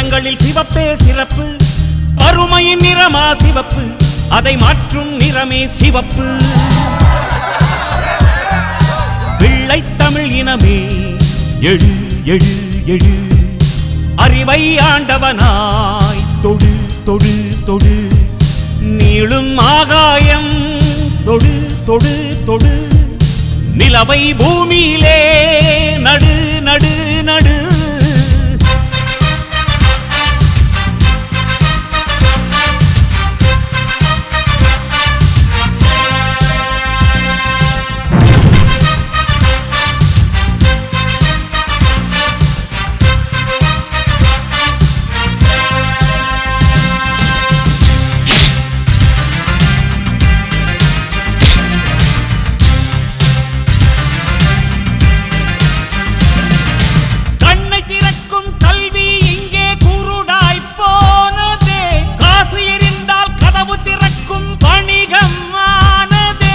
நிறங்களில் சிவப்பே சிறப்பு அருமையின் நிறமா சிவப்பு அதை மாற்றும் நிறமே சிவப்பு பிள்ளை தமிழ் இனமே எழு எழு எழு அறிவை ஆண்டவனாய் தொடு தொடு தொடு நீளும் ஆகாயம் தொடு தொடு தொடு நிலவை பூமியிலே நடு நடு நடு கண்ணை திறக்கும் கல்வி இங்கே குருடாய் போனதே காசு எரிந்தால் கதவு திறக்கும் வணிகம் ஆனதே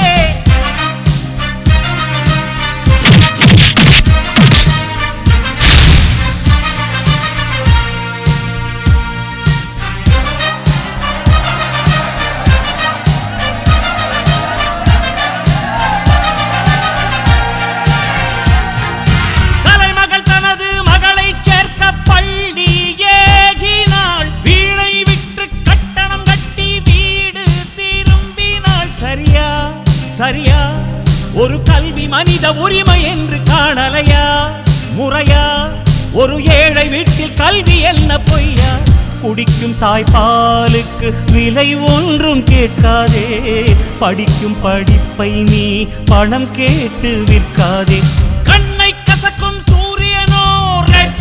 தலைமகள் தனது மகளை சேர்க்க பள்ளி ஏகினாள் வீணை விட்டு கட்டணம் கட்டி வீடு திரும்பினாள் சரியா சரியா ஒரு கல்வி மனித உரிமை என்று காணலையா முறையா ஒரு ஏழை வீட்டில் கல்வி என்ன பொய்யா குடிக்கும் தாய்ப்பாலுக்கு விலை ஒன்றும் கேட்காதே படிக்கும் படிப்பை நீ பணம் கேட்டு விற்காதே கண்ணை கசக்கும் சூரியனோ ரெட்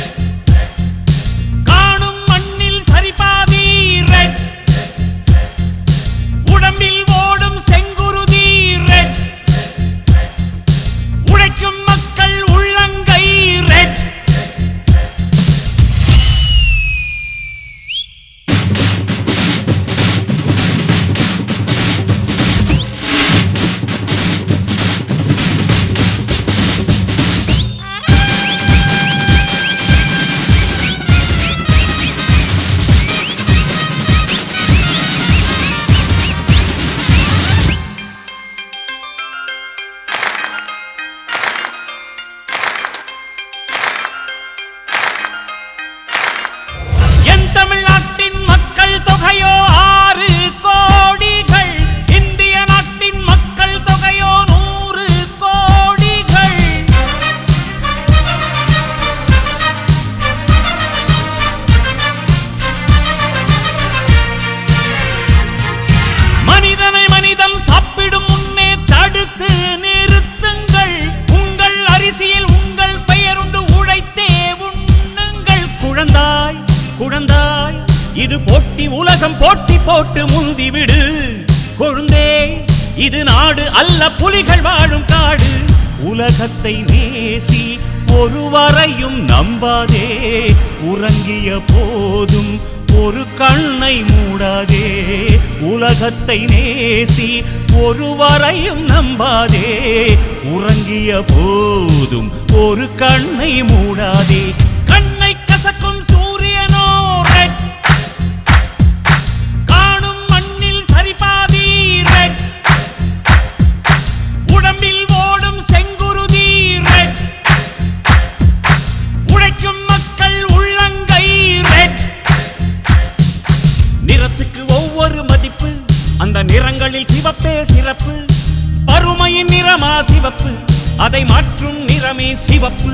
காணும் மண்ணில் சரிபாதி ரெட் உடம்பில் ஓடும் செங்குருதி ரெட் உழைக்கும் மக்கள் உள்ளங்கை ரெட் என் தமிழ்நாட்டின் மக்கள் தொகையோ ஆறு கோடிகள் இந்திய நாட்டின் மக்கள் தொகையோ நூறு கோடிகள் மனிதனை மனிதன் சாப்பிடும் முன்னே தடுத்து நிறுத்துங்கள் உங்கள் அரிசியில் உங்கள் பெயருண்டு உழைத்தே உண்ணுங்கள் குழந்தாய் குழந்தாய் இது போட்டி உலகம் போட்டி போட்டு முந்தி விடு கொழுந்தே இது நாடு அல்ல புலிகள் வாழும் காடு உலகத்தை நேசி ஒருவரையும் நம்பாதே உறங்கிய போதும் ஒரு கண்ணை மூடாதே உலகத்தை நேசி ஒருவரையும் நம்பாதே உறங்கிய போதும் ஒரு கண்ணை மூடாதே கண்ணை கசக்கும் சூரியனோ ரெட் காணும் மண்ணில் சரிபாதி ரெட் உடம்பில் ஓடும் செங்குருதி ரெட் உழைக்கும் மக்கள் உள்ளங்கை ரெட் நிறத்துக்கு ஒவ்வொரு மதிப்பு அந்த நிறங்களில் சிவப்பே சிறப்பு அருமையின் நிறமா சிவப்பு அதை மாற்றும் நிறமே சிவப்பு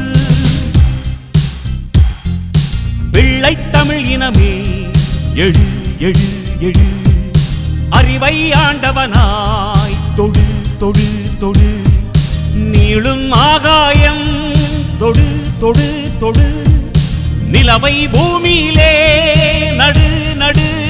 பிள்ளை தமிழ் இனமே எழு எழு எழு அறிவை ஆண்டவனாய் தொடு தொடு தொடு நீளும் ஆகாயம் தொடு தொடு தொடு நிலவை பூமியிலே நடு நடு